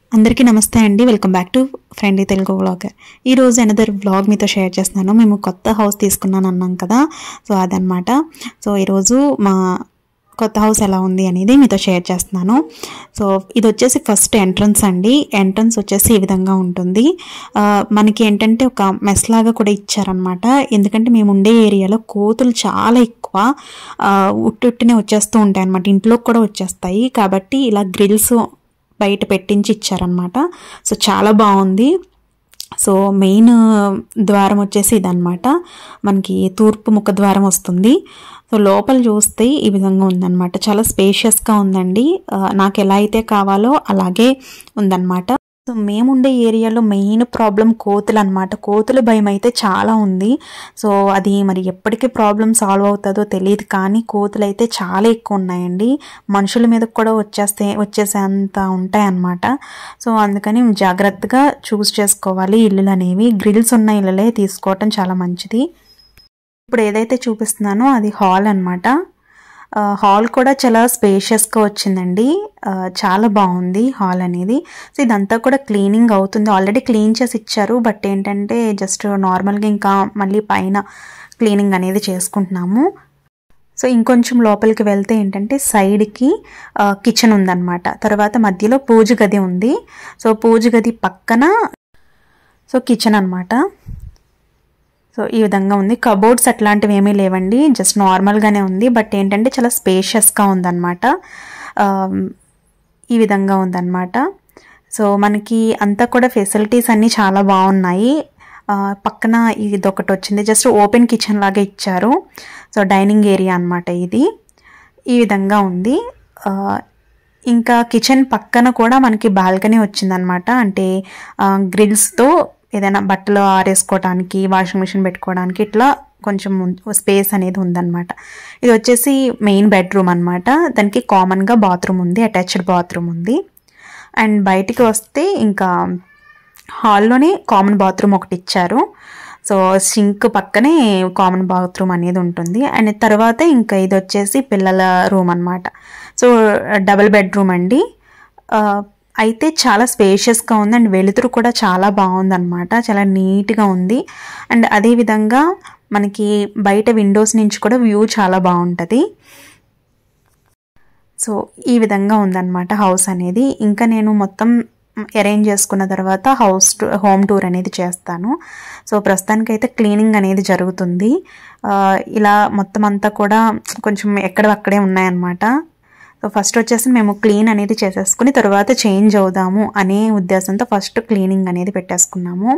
అందరికీ నమస్తే అండి welcome back to friendly Telugu vlogger ఈరోజు అనదర్ వ్లాగ్ మీతో షేర్ చేస్తున్నాను మేము కొత్త హౌస్ తీసుకున్నాను అన్నాం కదా సో అదనమాట సో ఈరోజు మా కొత్త హౌస్ ఎలా ఉంది అనేది మీతో షేర్ చేస్తున్నాను సో ఇది వచ్చేసి ఫస్ట్ ఎంట్రన్స్ అండి ఎంట్రన్స్ వచ్చేసి ఈ విధంగా ఉంటుంది ఆ, మనకి ఏంటంటే ఒక మెస్ లాగా కూడా ఇచ్చారనమాట ఎందుకంటే మేము ఉండే ఏరియాలో కోతులు చాలా ఎక్కువ ఆ, ఉట్టుట్టునే వచ్చేస్తూ ఉంటాయి అనమాట ఇంట్లోకి కూడా వచ్చేస్తాయి కాబట్టి ఇలా గ్రిల్స్ బయట పెట్టించి ఇచ్చారనమాట సో చాలా బాగుంది సో మెయిన్ ద్వారం వచ్చేసి ఇదనమాట మనకి తూర్పు ముఖ ద్వారం వస్తుంది సో లోపల చూస్తే ఈ విధంగా ఉందన్నమాట చాలా స్పేషియస్గా ఉందండి ఆ, నాకు ఎలా అయితే కావాలో అలాగే ఉందన్నమాట సో మేముండే ఏరియాలో మెయిన్ ప్రాబ్లం కోతులు అనమాట కోతుల భయం అయితే చాలా ఉంది సో అది మరి ఎప్పటికీ ప్రాబ్లం సాల్వ్ అవుతుందో తెలియదు కానీ కోతులు అయితే చాలా ఎక్కువ ఉన్నాయండి మనుషుల మీద కూడా వచ్చేస్తే వచ్చేసేంత ఉంటాయన్నమాట సో అందుకని జాగ్రత్తగా చూస్ చేసుకోవాలి ఇల్లులు అనేవి గ్రిల్స్ ఉన్న ఇళ్ళలే తీసుకోవటం చాలా మంచిది ఇప్పుడు ఏదైతే చూపిస్తున్నానో అది హాల్ అనమాట హాల్ కూడా చాలా స్పేషియస్గా వచ్చిందండి ఆ, చాలా బాగుంది హాల్ అనేది సో ఇదంతా కూడా క్లీనింగ్ అవుతుంది ఆల్రెడీ క్లీన్ చేసి ఇచ్చారు బట్ ఏంటంటే జస్ట్ నార్మల్గా ఇంకా మళ్ళీ పైన క్లీనింగ్ అనేది చేసుకుంటున్నాము సో ఇంకొంచెం లోపలికి వెళ్తే ఏంటంటే సైడ్కి కిచెన్ ఉందన్నమాట తర్వాత మధ్యలో పూజ గది ఉంది సో పూజ గది పక్కన సో కిచెన్ అన్నమాట సో ఈ విధంగా ఉంది కబోర్డ్స్ అట్లాంటివి ఏమీ లేవండి జస్ట్ నార్మల్గానే ఉంది బట్ ఏంటంటే చాలా స్పేషియస్గా ఉందన్నమాట ఆమ్, ఈ విధంగా ఉందన్నమాట సో మనకి అంతా కూడా ఫెసిలిటీస్ అన్నీ చాలా బాగున్నాయి ఆ, పక్కన ఇది ఒకటి వచ్చింది జస్ట్ ఓపెన్ కిచెన్ లాగా ఇచ్చారు సో డైనింగ్ ఏరియా అన్నమాట ఇది ఈ విధంగా ఉంది ఆ, ఇంకా కిచెన్ పక్కన కూడా మనకి బాల్కనీ వచ్చిందనమాట అంటే గ్రిల్స్తో ఏదైనా బట్టలు ఆరేసుకోవడానికి వాషింగ్ మిషన్ పెట్టుకోవడానికి ఇట్లా కొంచెం స్పేస్ అనేది ఉందన్నమాట ఇది వచ్చేసి మెయిన్ బెడ్రూమ్ అన్నమాట దానికి కామన్గా బాత్రూమ్ ఉంది అటాచ్డ్ బాత్రూమ్ ఉంది అండ్ బయటికి వస్తే ఇంకా హాల్లోనే కామన్ బాత్రూమ్ ఒకటి ఇచ్చారు సో సింక్ పక్కనే కామన్ బాత్రూమ్ అనేది ఉంటుంది అండ్ తర్వాత ఇంకా ఇది వచ్చేసి పిల్లల రూమ్ అన్నమాట సో డబుల్ బెడ్రూమ్ అండి ఆ, అయితే చాలా స్పేషియస్గా ఉంది అండ్ వెలుతురు కూడా చాలా బాగుందన్నమాట చాలా నీట్గా ఉంది అండ్ అదేవిధంగా మనకి బయట విండోస్ నుంచి కూడా వ్యూ చాలా బాగుంటుంది సో ఈ విధంగా ఉందన్నమాట హౌస్ అనేది ఇంకా నేను మొత్తం అరేంజ్ చేసుకున్న తర్వాత హౌస్ టు- హోమ్ టూర్ అనేది చేస్తాను సో ప్రస్తుతానికైతే క్లీనింగ్ అనేది జరుగుతుంది ఆ, ఇలా మొత్తం అంతా కూడా కొంచెం ఎక్కడ అక్కడే ఉన్నాయన్నమాట సో ఫస్ట్ వచ్చేసి మేము క్లీన్ అనేది చేసేసుకుని తర్వాత చేంజ్ అవుదాము అనే ఉద్దేశంతో ఫస్ట్ క్లీనింగ్ అనేది పెట్టేసుకున్నాము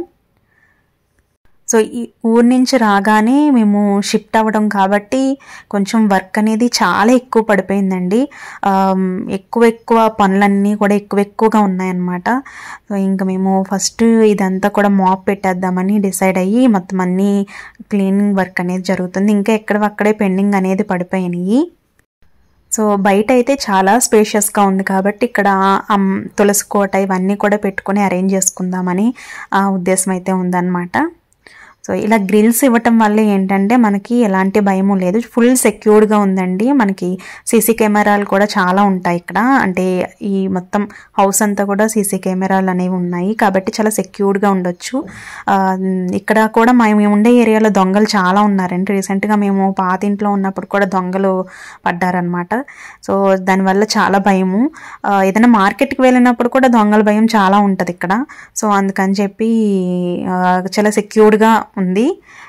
సో ఈ ఊరి నుంచి రాగానే మేము షిఫ్ట్ అవ్వడం కాబట్టి కొంచెం వర్క్ అనేది చాలా ఎక్కువ పడిపోయిందండి ఆమ్, ఎక్కువ ఎక్కువ పనులన్నీ కూడా ఎక్కువ ఎక్కువగా ఉన్నాయన్నమాట సో ఇంకా మేము ఫస్ట్ ఇదంతా కూడా మాప్ పెట్టేద్దామని డిసైడ్ అయ్యి మొత్తం అన్ని క్లీనింగ్ వర్క్ అనేది జరుగుతుంది ఇంకా ఎక్కడవక్కడే పెండింగ్ అనేది పడిపోయినాయి సో బయట అయితే చాలా స్పేషియస్గా ఉంది కాబట్టి ఇక్కడ అమ్, తులసి కోట ఇవన్నీ కూడా పెట్టుకొని అరేంజ్ చేసుకుందామని ఆ ఉద్దేశం అయితే ఉందన్నమాట సో ఇలా గ్రిల్స్ ఇవ్వటం వల్ల ఏంటంటే మనకి ఎలాంటి భయము లేదు ఫుల్ సెక్యూర్డ్గా ఉందండి మనకి సీసీ కెమెరాలు కూడా చాలా ఉంటాయి ఇక్కడ అంటే ఈ మొత్తం హౌస్ అంతా కూడా సీసీ కెమెరాలు అనేవి ఉన్నాయి కాబట్టి చాలా సెక్యూర్డ్గా ఉండొచ్చు ఆ, ఇక్కడ కూడా మా- మేము ఉండే ఏరియాలో దొంగలు చాలా ఉన్నారండి రీసెంట్గా మేము పాత ఇంట్లో ఉన్నప్పుడు కూడా దొంగలు పడ్డారనమాట సో దానివల్ల చాలా భయము ఆ, ఏదైనా మార్కెట్కి వెళ్ళినప్పుడు కూడా దొంగల భయం చాలా ఉంటుంది ఇక్కడ సో అందుకని చెప్పి ఆ, చాలా సెక్యూర్డ్గా ఉంది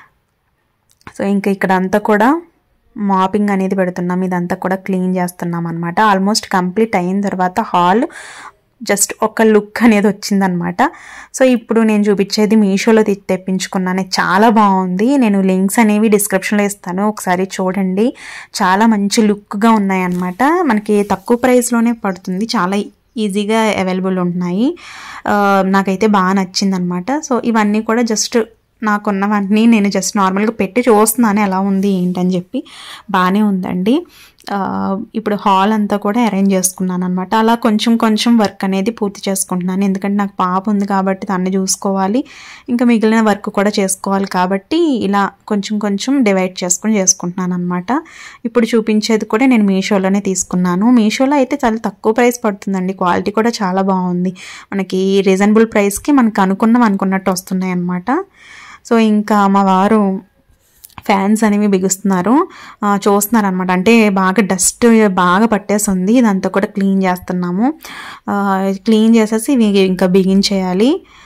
సో ఇంకా ఇక్కడ అంతా కూడా మాపింగ్ అనేది పెడుతున్నాం ఇదంతా కూడా క్లీన్ చేస్తున్నాం అనమాట ఆల్మోస్ట్ కంప్లీట్ అయిన తర్వాత హాల్ జస్ట్ ఒక లుక్ అనేది వచ్చిందనమాట సో ఇప్పుడు నేను చూపించేది మీషోలో తి- తెప్పించుకున్నాను చాలా బాగుంది నేను లింక్స్ అనేవి డిస్క్రిప్షన్లో ఇస్తాను ఒకసారి చూడండి చాలా మంచి లుక్గా ఉన్నాయన్నమాట మనకి తక్కువ ప్రైస్లోనే పడుతుంది చాలా ఈజీగా అవైలబుల్ ఉంటున్నాయి ఆ, నాకైతే బాగా నచ్చిందనమాట సో ఇవన్నీ కూడా జస్ట్ నాకున్నవన్నీ నేను జస్ట్ నార్మల్గా పెట్టి చూస్తున్నాను ఎలా ఉంది ఏంటని చెప్పి బాగానే ఉందండి ఆ, ఇప్పుడు హాల్ అంతా కూడా అరేంజ్ చేసుకున్నాను అనమాట అలా కొంచెం కొంచెం వర్క్ అనేది పూర్తి చేసుకుంటున్నాను ఎందుకంటే నాకు పాప ఉంది కాబట్టి తన్ని చూసుకోవాలి ఇంకా మిగిలిన వర్క్ కూడా చేసుకోవాలి కాబట్టి ఇలా కొంచెం కొంచెం డివైడ్ చేసుకుని చేసుకుంటున్నాను అనమాట ఇప్పుడు చూపించేది కూడా నేను మీషోలోనే తీసుకున్నాను మీషోలో అయితే చాలా తక్కువ ప్రైస్ పడుతుందండి క్వాలిటీ కూడా చాలా బాగుంది మనకి రీజనబుల్ ప్రైస్కి మనకు అనుకున్నాం అనుకున్నట్టు వస్తున్నాయి అనమాట సో ఇంకా మా వారు ఫ్యాన్స్ అనేవి బిగుస్తున్నారు ఆ, చూస్తున్నారు అనమాట అంటే బాగా డస్ట్ బాగా పట్టేసింది ఇదంతా కూడా క్లీన్ చేస్తున్నాము ఆ, క్లీన్ చేసేసి ఇవి ఇంకా బిగించేయాలి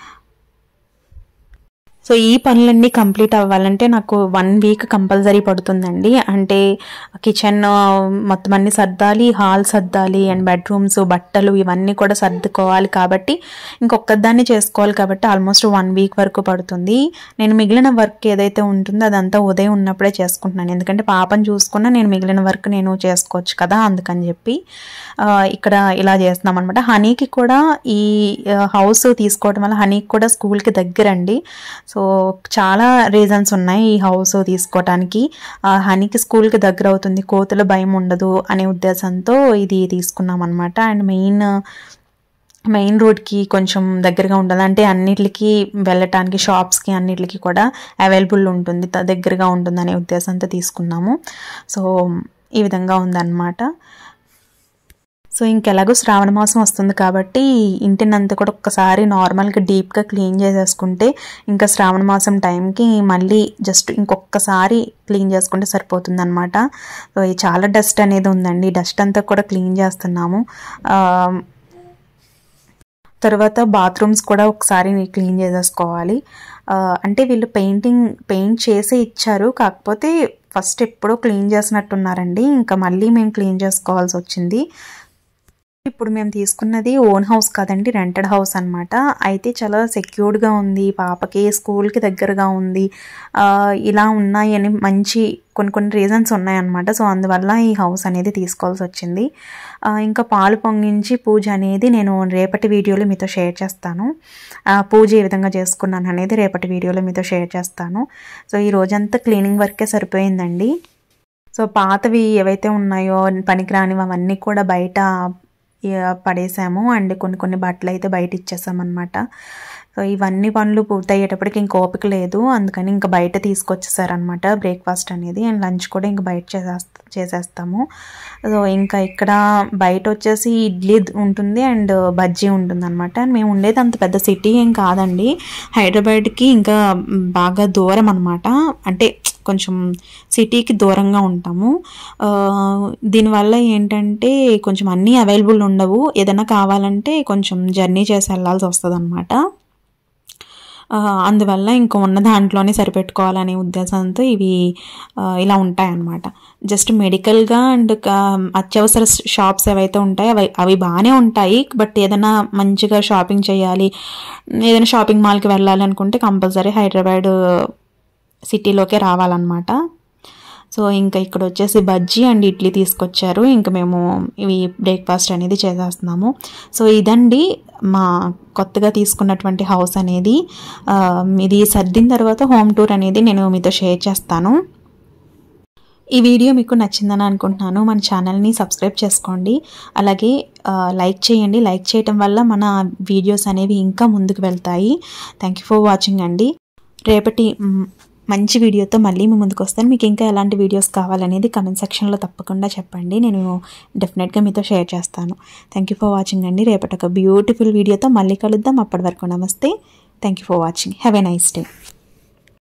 సో ఈ పనులన్నీ కంప్లీట్ అవ్వాలంటే నాకు వన్ వీక్ కంపల్సరీ పడుతుందండి అంటే కిచెన్ మొత్తం అన్ని సర్దాలి హాల్ సర్దాలి అండ్ బెడ్రూమ్స్ బట్టలు ఇవన్నీ కూడా సర్దుకోవాలి కాబట్టి ఇంకొకదాన్ని చేసుకోవాలి కాబట్టి ఆల్మోస్ట్ వన్ వీక్ వరకు పడుతుంది నేను మిగిలిన వర్క్ ఏదైతే ఉంటుందో అదంతా ఉదయం ఉన్నప్పుడే చేసుకుంటున్నాను ఎందుకంటే పాపను చూసుకున్నా నేను మిగిలిన వర్క్ నేను చేసుకోవచ్చు కదా అందుకని చెప్పి ఆ, ఇక్కడ ఇలా చేస్తున్నాం అనమాట హనీకి కూడా ఈ హౌస్ తీసుకోవడం వల్ల హనీకి కూడా స్కూల్కి దగ్గరండి సో చాలా రీజన్స్ ఉన్నాయి ఈ హౌస్ తీసుకోవటానికి ఆ, హనీకి స్కూల్కి దగ్గర అవుతుంది కోతుల భయం ఉండదు అనే ఉద్దేశంతో ఇది తీసుకున్నాం అనమాట అండ్ మెయిన్ మెయిన్ రోడ్కి కొంచెం దగ్గరగా ఉంటుంది అంటే అన్నిటికి వెళ్ళటానికి షాప్స్కి అన్నిటికి కూడా అవైలబుల్ ఉంటుంది త- దగ్గరగా ఉంటుంది అనే ఉద్దేశంతో తీసుకున్నాము సో ఈ విధంగా ఉందన్నమాట సో ఇంకెలాగో శ్రావణ మాసం వస్తుంది కాబట్టి ఇంటినంతా కూడా ఒక్కసారి నార్మల్గా డీప్గా క్లీన్ చేసేసుకుంటే ఇంకా శ్రావణ మాసం టైంకి మళ్ళీ జస్ట్ ఇంకొకసారి క్లీన్ చేసుకుంటే సరిపోతుంది అనమాట సో ఈ చాలా డస్ట్ అనేది ఉందండి డస్ట్ అంతా కూడా క్లీన్ చేస్తున్నాము ఆ, తర్వాత బాత్రూమ్స్ కూడా ఒకసారి క్లీన్ చేసేసుకోవాలి ఆ, అంటే వీళ్ళు పెయింటింగ్ పెయింట్ చేసి ఇచ్చారు కాకపోతే ఫస్ట్ ఎప్పుడో క్లీన్ చేసినట్టున్నారండి ఇంకా మళ్ళీ మేము క్లీన్ చేసుకోవాల్సి వచ్చింది ఇప్పుడు మేము తీసుకున్నది ఓన్ హౌస్ కాదండి రెంటెడ్ హౌస్ అన్నమాట అయితే చాలా సెక్యూర్డ్గా ఉంది పాపకి స్కూల్కి దగ్గరగా ఉంది ఆ, ఇలా ఉన్నాయని మంచి కొన్ని కొన్ని రీజన్స్ ఉన్నాయన్నమాట సో అందువల్ల ఈ హౌస్ అనేది తీసుకోవాల్సి వచ్చింది ఆ, ఇంకా పాలు పొంగించి పూజ అనేది నేను రేపటి వీడియోలో మీతో షేర్ చేస్తాను ఆ, పూజ ఏ విధంగా చేసుకున్నాను అనేది రేపటి వీడియోలో మీతో షేర్ చేస్తాను సో ఈ రోజంతా క్లీనింగ్ వర్కే సరిపోయిందండి సో పాతవి ఏవైతే ఉన్నాయో పనికిరానివి అవన్నీ కూడా బయట ఇక పడేసాము అండ్ కొన్ని కొన్ని బట్టలు అయితే బయట ఇచ్చేసామన్నమాట సో ఇవన్నీ పనులు పూర్తయ్యేటప్పటికి ఇంక ఓపిక లేదు అందుకని ఇంకా బయట తీసుకొచ్చేసారనమాట బ్రేక్ఫాస్ట్ అనేది అండ్ లంచ్ కూడా ఇంకా బయట చేసేస్తా చేసేస్తాము సో ఇంకా ఇక్కడ బయట వచ్చేసి ఇడ్లీ ఉంటుంది అండ్ బజ్జీ ఉంటుంది అనమాట మేము ఉండేది అంత పెద్ద సిటీ ఏం కాదండి హైదరాబాద్కి ఇంకా బాగా దూరం అనమాట అంటే కొంచెం సిటీకి దూరంగా ఉంటాము ఆ, దీనివల్ల ఏంటంటే కొంచెం అన్నీ అవైలబుల్ ఉండవు ఏదైనా కావాలంటే కొంచెం జర్నీ చేసి వెళ్ళాల్సి వస్తుంది అనమాట అందువల్ల ఇంకా ఉన్న దాంట్లోనే సరిపెట్టుకోవాలనే ఉద్దేశంతో ఇవి ఆ, ఇలా ఉంటాయన్నమాట జస్ట్ మెడికల్గా అండ్ అత్యవసర షాప్స్ ఏవైతే ఉంటాయో అవి అవి బాగానే ఉంటాయి బట్ ఏదైనా మంచిగా షాపింగ్ చేయాలి ఏదైనా షాపింగ్ మాల్కి వెళ్ళాలి అనుకుంటే కంపల్సరీ హైదరాబాద్ సిటీలోకే రావాలన్నమాట సో ఇంకా ఇక్కడ వచ్చేసి బజ్జీ అండ్ ఇడ్లీ తీసుకొచ్చారు ఇంకా మేము ఇవి బ్రేక్ఫాస్ట్ అనేది చేసేస్తున్నాము సో ఇదండి మా కొత్తగా తీసుకున్నటువంటి హౌస్ అనేది ఆ, ఇది సర్దిన తర్వాత హోమ్ టూర్ అనేది నేను మీతో షేర్ చేస్తాను ఈ వీడియో మీకు నచ్చిందని అనుకుంటున్నాను మన ఛానల్ని సబ్స్క్రైబ్ చేసుకోండి అలాగే ఆ, లైక్ చేయండి లైక్ చేయటం వల్ల మన వీడియోస్ అనేవి ఇంకా ముందుకు వెళ్తాయి థ్యాంక్ యూ ఫర్ వాచింగ్ అండి రేపటి మ్, మంచి వీడియోతో మళ్ళీ మీ ముందుకు వస్తాను మీకు ఇంకా ఎలాంటి వీడియోస్ కావాలనేది కమెంట్ సెక్షన్లో తప్పకుండా చెప్పండి నేను డెఫినెట్గా మీతో షేర్ చేస్తాను థ్యాంక్ యూ ఫర్ వాచింగ్ అండి రేపటి ఒక బ్యూటిఫుల్ వీడియోతో మళ్ళీ కలుద్దాం అప్పటి వరకు నమస్తే thank you for watching have a nice day